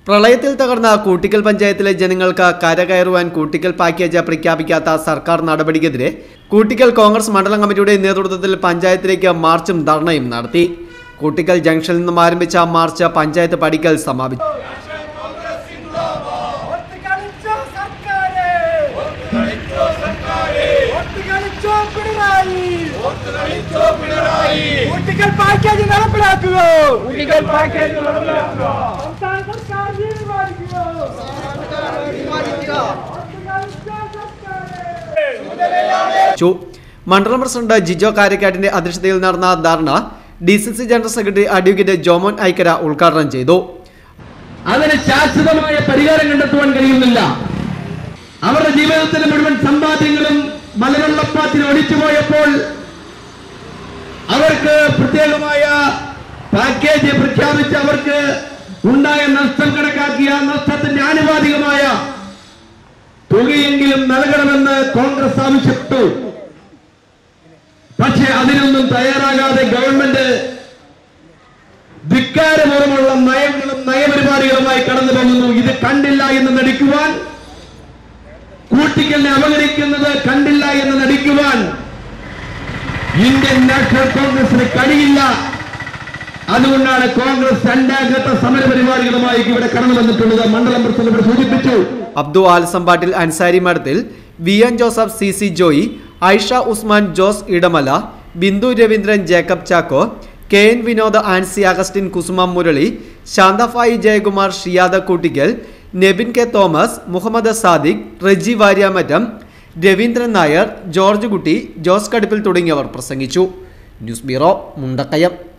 പ്രളയത്തിൽ തകർന്ന കൂട്ടിക്കൽ പഞ്ചായത്തിലെ ജനങ്ങൾക്ക് കരകയറുവാൻ കൂട്ടിക്കൽ പാക്കേജ് പ്രഖ്യാപിക്കാത്ത സർക്കാർ നടപടിക്കെതിരെ കൂട്ടിക്കൽ കോൺഗ്രസ് മണ്ഡലം കമ്മിറ്റിയുടെ നേതൃത്വത്തിൽ പഞ്ചായത്തിലേക്ക് മാർച്ചും ധർണയും നടത്തി കൂട്ടിക്കൽ ജംഗ്ഷനിൽ നിന്നും ആരംഭിച്ച മാർച്ച് പഞ്ചായത്ത് പടിക്കൽ സമാപിച്ചു ഒത്തുകളിച്ചോ സർക്കാരെ ഒത്തുകളിച്ചോ പിണറായി കുട്ടികൾ പാക്കേജ് നടപ്പിലാക്കുക കുട്ടികൾ പാക്കേജ് നടപ്പിലാക്കുക സംസ്ഥാന സർക്കാർ തീരുമാനിക്കുക ഒത്തുകളിച്ചോ സർക്കാരെ ചു മണ്ഡലം പ്രസിഡന്റ് ജിജോ കാരക്കാട്ടിന്റെ അധ്യക്ഷതയിൽ നടന്ന dharna D C C general secretary advocate Jomon Aikkara ഉദ്ഘാടനം ചെയ്തു അതിന് ശാശ്വതമായ പരിഹാരം കണ്ടെത്തുവാൻ കഴിയുന്നില്ല അവരുടെ ജീവിതത്തിലെ മുഴുവൻ സമ്പാദ്യങ്ങളും മലവെള്ളപ്പാത്തിൽ ഒലിച്ചുപോയപ്പോൾ അവർക്ക് പ്രത്യേകമായ പാക്കേജ് പ്രഖ്യാപിച്ച് അവർക്ക് ഉണ്ടായ നഷ്ടം കണക്കാക്കിയ ആ നഷ്ടത്തിന്റെ ആനുപാതികമായ തുകയെങ്കിലും നൽകണമെന്ന് കോൺഗ്രസ് ആവശ്യപ്പെട്ടു പക്ഷെ അതിനൊന്നും തയ്യാറാകാതെ ഗവൺമെന്റ് ധിക്കാരപൂർവ്വമുള്ള നയങ്ങളും നയപരിപാടികളുമായി കടന്നു പോകുന്നു ഇത് കണ്ടില്ല എന്ന് നടിക്കുവാൻ കൂട്ടിക്കലിനെ അവഗണിക്കുന്നത് കണ്ടില്ല എന്ന് നടിക്കുവാൻ ഇന്ത്യൻ നാഷണൽ കോൺഗ്രസിന് കഴിയില്ല അതുകൊണ്ടാണ് കോൺഗ്രസ് രണ്ടാം ഘട്ട സമരപരിപാടികളുമായി ഇവിടെ കടന്നു വന്നിട്ടുള്ളത് മണ്ഡലം പ്രസിഡന്റ് ഇവിടെ സൂചിപ്പിച്ചു Abdu Alsampattil Ansari Madathil V N Joseph C C Joy Aisha Usman Jose Edamala Bindu Raveendran Jacob Chacko K N Vinod Ancy Augustine Kusuma Murali Shanthabhai Jayakumar Shiyada Koottickal Nebin K Thomas Muhammad Sadiq Reji Varyamattam Raveendran Nair George Kutty Jose കടുപ്പിൽ തുടങ്ങിയവർ പ്രസംഗിച്ചു ന്യൂസ് ബ്യൂറോ മുണ്ടക്കയം